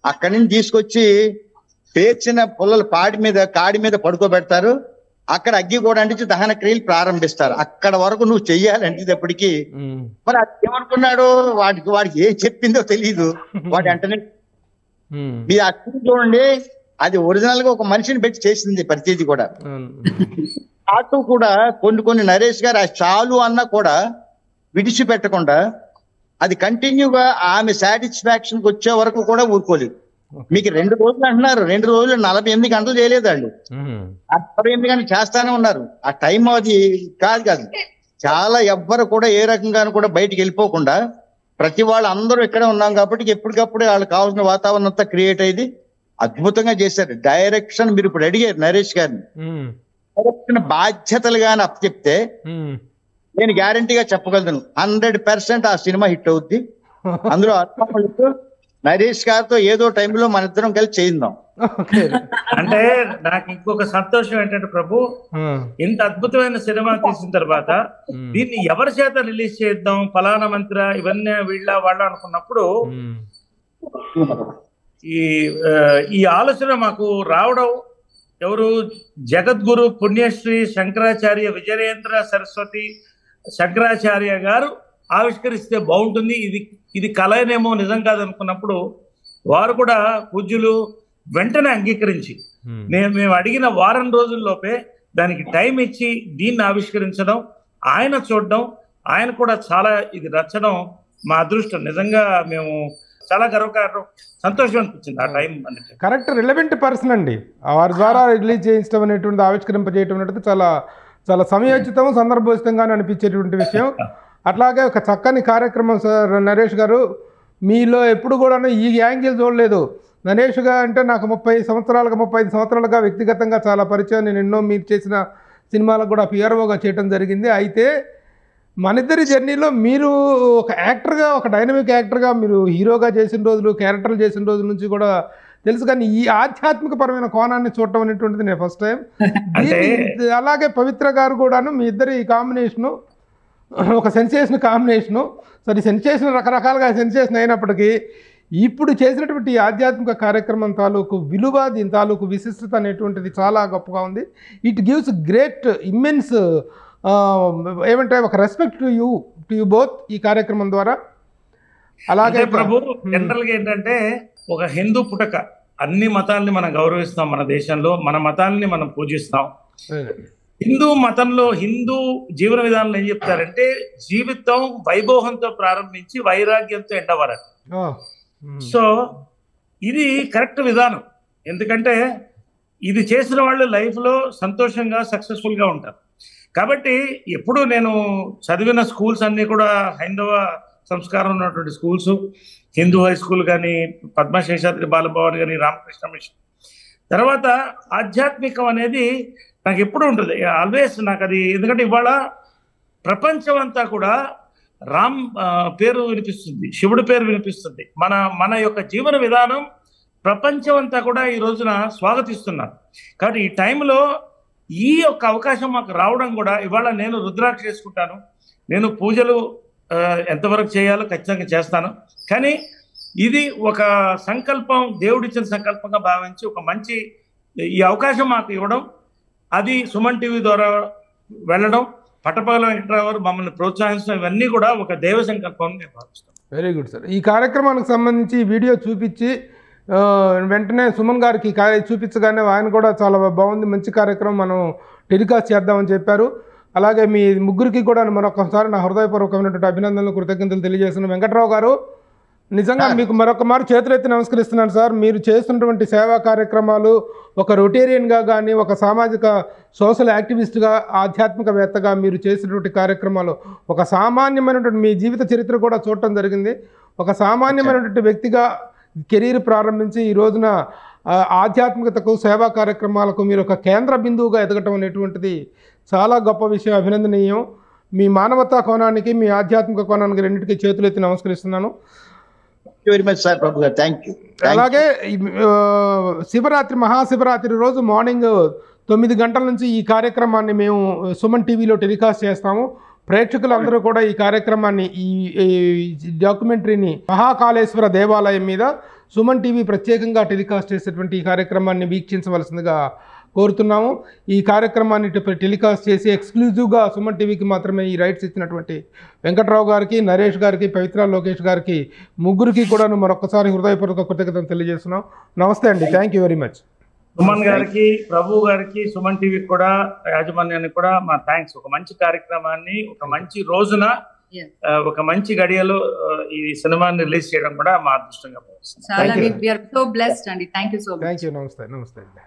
D: అక్కడి నుంచి తీసుకొచ్చి పేర్చిన పుల్లల పాడి మీద కాడి మీద పడుకోబెడతారు అక్కడ అగ్గి కూడా అంటించి దహన క్రియలు ప్రారంభిస్తారు అక్కడ వరకు నువ్వు చెయ్యాలంటేటప్పటికి
B: ఉమ్.
D: మరి అది ఏమనుకున్నాడో వాడికి వాడికి ఏం చెప్పిందో తెలియదు వాడి వెంటనే
B: ఉమ్.
D: మీరు అక్కడ చూడండి అది ఒరిజినల్ గా ఒక మనిషిని పెట్టి చేసింది ప్రతిదీ కూడా
B: అవును.
D: ఆటో కూడా కొన్ని కొన్ని నరేష్ గారు ఆ చాలు అన్నా కూడా విడిచిపెట్టకుండా అది కంటిన్యూగా ఆమె సాటిస్ఫాక్షన్ కి వచ్చే వరకు కూడా ఊరుకోలేదు మీకు రెండు రోజులు అంటున్నారు రెండు రోజులు నలభై ఎనిమిది గంటలు చేయలేదండి
B: ఉమ్.
D: ఆ నలభై ఎనిమిది గంటలు చేస్తానే ఉన్నారు ఆ టైం అది కాదు కాదు చాలా ఎవ్వరు కూడా ఏ రకంగానూ కూడా బయటికి వెళ్ళిపోకుండా ప్రతి వాళ్ళు అందరూ ఇక్కడే ఉన్నాం కాబట్టి ఎప్పటికప్పుడు వాళ్ళకి కావాల్సిన వాతావరణం అంతా క్రియేట్ అయ్యింది అద్భుతంగా చేశారు డైరెక్షన్ మీరు ఇప్పుడు అడిగారు నరేష్ గారిని
B: ఉమ్.
D: డైరెక్షన్ బాధ్యతలు కానీ అప్పచెప్తే
B: ఉమ్.
D: నేను గ్యారంటీగా చెప్పగలను హండ్రెడ్ పర్సెంట్ ఆ సినిమా హిట్ అవుద్ది అందులో అర్థం నరేష్ గారితో ఏదో టైంలో మన ఇద్దరం కలిసి చేయిందాం
B: ఓకే
C: అంటే నాకు ఇంకొక సంతోషం ఏంటంటే ప్రభు
B: ఆ.
C: ఇంత అద్భుతమైన సినిమా తీసిన తర్వాత
B: ఉమ్.
C: దీన్ని ఎవరి చేత రిలీజ్ చేద్దాం ఫలానా మంత్రి ఇవన్నీ వీళ్ళ వాళ్ళ అనుకున్నప్పుడు
B: ఉమ్.
C: ఈ ఆ, ఈ ఆలోచన మాకు రావడం ఎవరు జగద్గురు పుణ్యశ్రీ శంకరాచార్య విజయేంద్ర సరస్వతి శంకరాచార్య గారు ఆవిష్కరిస్తే బాగుంటుంది ఇది ఇది కలనేమో నిజం కాదనుకున్నప్పుడు వారు కూడా పూజ్యులు వెంటనే అంగీకరించి
B: ఉమ్.
C: నేను మేము అడిగిన వారం రోజుల్లోపే దానికి టైం ఇచ్చి దీన్ని ఆవిష్కరించడం ఆయన చూడడం ఆయన కూడా చాలా ఇది రచడం మా అదృష్టం నిజంగా మేము చాలా గర్వకారణం సంతోషం అనిపించింది ఆ టైం అనేది
B: కరెక్ట్ రిలవెంట్ పర్సన్ అండి వారి ద్వారా రిలీజ్ చేయించడం అనేటువంటి ఆవిష్కరింపజేయటం అనేది చాలా చాలా సమయోచితం సందర్భోచితంగానే అనిపించేటువంటి విషయం అట్లాగే ఒక చక్కని కార్యక్రమం సార్ నరేష్ గారు మీలో ఎప్పుడు కూడా ఈ యాంగిల్ చూడలేదు నరేష్ గా అంటే నాకు ముప్పై సంవత్సరాలుగా ముప్పై ఐదు సంవత్సరాలుగా వ్యక్తిగతంగా చాలా పరిచయం నేను ఎన్నో మీరు చేసిన సినిమాలకు కూడా పిఆర్ఓగా చేయడం జరిగింది అయితే మనిద్దరి జర్నీలో మీరు ఒక యాక్టర్గా ఒక డైనమిక్ యాక్టర్గా మీరు హీరోగా చేసిన రోజులు క్యారెక్టర్లు చేసిన రోజుల నుంచి కూడా తెలుసు కానీ ఈ ఆధ్యాత్మిక పరమైన కోణాన్ని చూడటం అనేటువంటిది నేను ఫస్ట్ టైం దీన్ని అలాగే పవిత్ర గారు కూడాను మీ ఇద్దరి ఈ కాంబినేషను ఒక సెన్సేషన్ కాంబినేషను సరే సెన్సేషన్ రకరకాలుగా సెన్సేషన్ అయినప్పటికీ ఇప్పుడు చేసినటువంటి ఈ ఆధ్యాత్మిక కార్యక్రమం తాలూకు విలువ దీని తాలూకు విశిష్టత అనేటువంటిది చాలా గొప్పగా ఉంది ఇట్ గివ్స్ గ్రేట్ ఇమ్మెన్స్ ఏమంటే ఒక respect to you to you both ఈ కార్యక్రమం ద్వారా అలాగే
C: అలాగే ప్రభు జనరల్ గా ఏంటంటే ఒక హిందూ పుటక అన్ని మతాల్ని మనం గౌరవిస్తాం మన దేశంలో మన మతాల్ని మనం పూజిస్తాం హిందూ మతంలో హిందూ జీవన విధానంలో ఏం చెప్తారంటే జీవితం వైభోగంతో ప్రారంభించి వైరాగ్యంతో ఎండవరాలి
B: ఓ, మ్,
C: సో ఇది కరెక్ట్ విధానం ఎందుకంటే ఇది చేసిన వాళ్ళు లైఫ్ లో సంతోషంగా సక్సెస్ఫుల్ గా ఉంటారు కాబట్టి ఎప్పుడు నేను చదివిన స్కూల్స్ అన్ని కూడా హైందవ సంస్కారం ఉన్నటువంటి స్కూల్స్ హిందూ హై స్కూల్ కానీ పద్మశేషాద్రి బాలభవన్ కానీ రామకృష్ణ మిషన్ తర్వాత ఆధ్యాత్మికం అనేది నాకు ఎప్పుడు ఉంటుంది ఆల్వేస్ నాకు అది ఎందుకంటే ఇవాళ ప్రపంచం అంతా కూడా రామ్ ఆ, పేరు వినిపిస్తుంది శివుడి పేరు వినిపిస్తుంది మన మన యొక్క జీవన విధానం ప్రపంచం అంతా కూడా ఈ రోజున స్వాగతిస్తున్నారు కాబట్టి ఈ టైంలో ఈ యొక్క అవకాశం మాకు రావడం కూడా ఇవాళ నేను రుద్రాక్ష చేసుకుంటాను నేను పూజలు ఆ, ఎంతవరకు చేయాలో ఖచ్చితంగా చేస్తాను కానీ ఇది ఒక సంకల్పం దేవుడిచ్చిన సంకల్పంగా భావించి ఒక మంచి ఈ అవకాశం మాకు ఇవ్వడం అది సుమన్ టీవీ ద్వారా వెళ్ళడం పట్టపగల వెంకటరావు మమ్మల్ని ప్రోత్సహించడం ఇవన్నీ కూడా ఒక దైవ సంకల్పం నేను భావిస్తాను
B: వెరీ గుడ్ సార్ ఈ కార్యక్రమానికి సంబంధించి ఈ వీడియో చూపించి ఆ, వెంటనే సుమన్ గారికి ఈ కార్య చూపించగానే ఆయన కూడా చాలా బాగుంది మంచి కార్యక్రమం మనం టెలికాస్ట్ చేద్దామని చెప్పారు అలాగే మీ ముగ్గురికి కూడా మరొకసారి నా హృదయపూర్వకమైనటువంటి అభినందనలు కృతజ్ఞతలు తెలియజేస్తున్నాను వెంకట్రావు గారు నిజంగా మీకు మరొక మారు చేతులెత్తి నమస్కరిస్తున్నాను సార్ మీరు చేస్తున్నటువంటి సేవా కార్యక్రమాలు ఒక రొటేరియన్గా కానీ ఒక సామాజిక సోషల్ యాక్టివిస్ట్గా ఆధ్యాత్మికవేత్తగా మీరు చేసినటువంటి కార్యక్రమాలు ఒక సామాన్యమైనటువంటి మీ జీవిత చరిత్ర కూడా చూడటం జరిగింది ఒక సామాన్యమైనటువంటి వ్యక్తిగా కెరీర్ ప్రారంభించి ఈ రోజున ఆ, ఆధ్యాత్మికతకు సేవా కార్యక్రమాలకు మీరు ఒక కేంద్ర బిందువుగా ఎదగటం అనేటువంటిది చాలా గొప్ప విషయం అభినందనీయం మీ మానవతా కోణానికి మీ ఆధ్యాత్మిక కోణానికి రెండింటికి చేతులెత్తి నమస్కరిస్తున్నాను
D: వెరీ మచ్ సార్ ప్రభు గారు థ్యాంక్ యూ
B: అలాగే ఈ, ఆ, శివరాత్రి మహాశివరాత్రి రోజు మార్నింగ్ తొమ్మిది గంటల నుంచి ఈ కార్యక్రమాన్ని మేము సుమన్ టీవీలో టెలికాస్ట్ చేస్తాము ప్రేక్షకులందరూ కూడా ఈ కార్యక్రమాన్ని ఈ ఈ డాక్యుమెంటరీని మహాకాళేశ్వర దేవాలయం మీద సుమన్ టీవీ ప్రత్యేకంగా టెలికాస్ట్ చేసేటువంటి ఈ కార్యక్రమాన్ని వీక్షించవలసిందిగా కోరుతున్నాము ఈ కార్యక్రమాన్ని టె- టెలికాస్ట్ చేసి ఎక్స్క్లూజివ్గా సుమన్ టీవీకి మాత్రమే ఈ రైట్స్ ఇచ్చినటువంటి వెంకట్రావు గారికి నరేష్ గారికి పవిత్ర లోకేష్ గారికి ముగ్గురికి కూడా మరొకసారి హృదయపూర్వక కృతజ్ఞతలు తెలియజేస్తున్నాం నమస్తే అండి thank you very much
C: Suman గారికి ప్రభు గారికి సుమన్ టీవీకి కూడా యాజమాన్యానికి కూడా మా థ్యాంక్స్ ఒక మంచి కార్యక్రమాన్ని ఒక మంచి రోజున
E: Yes.
C: ఆ, ఒక మంచి గడియలో ఆ, ఈ సినిమాని రిలీజ్ చేయడం కూడా మా అదృష్టంగా భావిస్తున్నాం
E: చాలా
B: Thank you.
E: We are so blessed అండి thank you so much
B: thank you నమస్తే నమస్తే అండి